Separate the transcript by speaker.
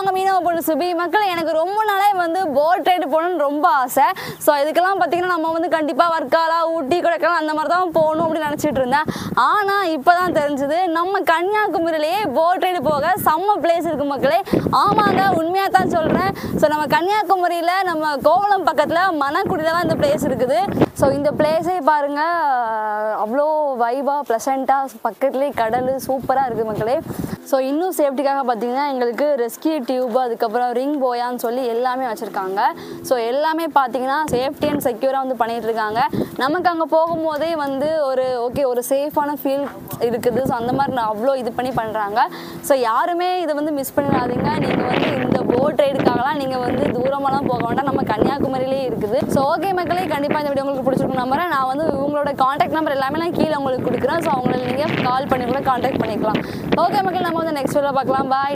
Speaker 1: உங்கள் மீனவ பொண்ணு சுபி மக்கள் எனக்கு ரொம்ப நாளாக வந்து போட் ரைடு போகணும்னு ரொம்ப ஆசை ஸோ இதுக்கெல்லாம் பார்த்தீங்கன்னா நம்ம வந்து கண்டிப்பாக வர்க்காலா ஊட்டி கொடைக்கானல் அந்த மாதிரி தான் போகணும் அப்படின்னு நினச்சிட்டு இருந்தேன் ஆனால் இப்போ தான் தெரிஞ்சுது நம்ம கன்னியாகுமரியிலேயே போட் ரைடு போக செம்ம பிளேஸ் இருக்கு மக்களே ஆமாங்க உண்மையாக தான் சொல்கிறேன் ஸோ நம்ம கன்னியாகுமரியில் நம்ம கோவளம் பக்கத்தில் மணக்குடியில் தான் இந்த பிளேஸ் இருக்குது ஸோ இந்த பிளேஸே பாருங்கள் அவ்வளோ வைபாக ப்ளசண்ட்டாக பக்கத்துலேயே கடல் சூப்பராக இருக்குது மக்களே ஸோ இன்னும் சேஃப்டிக்காக பார்த்தீங்கன்னா எங்களுக்கு ரெஸ்கியூ டியூப் அதுக்கப்புறம் ரிங் போயான்னு சொல்லி எல்லாமே வச்சுருக்காங்க ஸோ எல்லாமே பார்த்தீங்கன்னா சேஃப்டி அண்ட் செக்யூராக வந்து பண்ணிட்டு இருக்காங்க நமக்கு அங்கே போகும்போதே வந்து ஒரு ஓகே ஒரு சேஃபான ஃபீல் இருக்குது ஸோ அந்த மாதிரி நான் அவ்வளோ இது பண்ணி பண்ணுறாங்க ஸோ யாருமே இதை வந்து மிஸ் பண்ணிடாதீங்க நீங்கள் வந்து இந்த போட் ரைடுக்காகலாம் நீங்கள் வந்து தூரமாலாம் போக வேண்டாம் நம்ம கன்னியாகுமரியிலே இருக்குது ஸோ ஓகே மக்களே கண்டிப்பாக இந்த வீடியோ உங்களுக்கு பிடிச்சிருக்கும் நம்புறேன் நான் வந்து உங்களோட காண்டாக்ட் நம்பர் எல்லாமே நான் கீழே உங்களுக்கு கொடுக்குறேன் ஸோ அவங்களை நீங்கள் கால் பண்ணி கூட காண்டாக்ட் பண்ணிக்கலாம் ஓகே மக்கள் நம்ம வந்து நெக்ஸ்ட் வீடியோ பார்க்கலாம் பாய்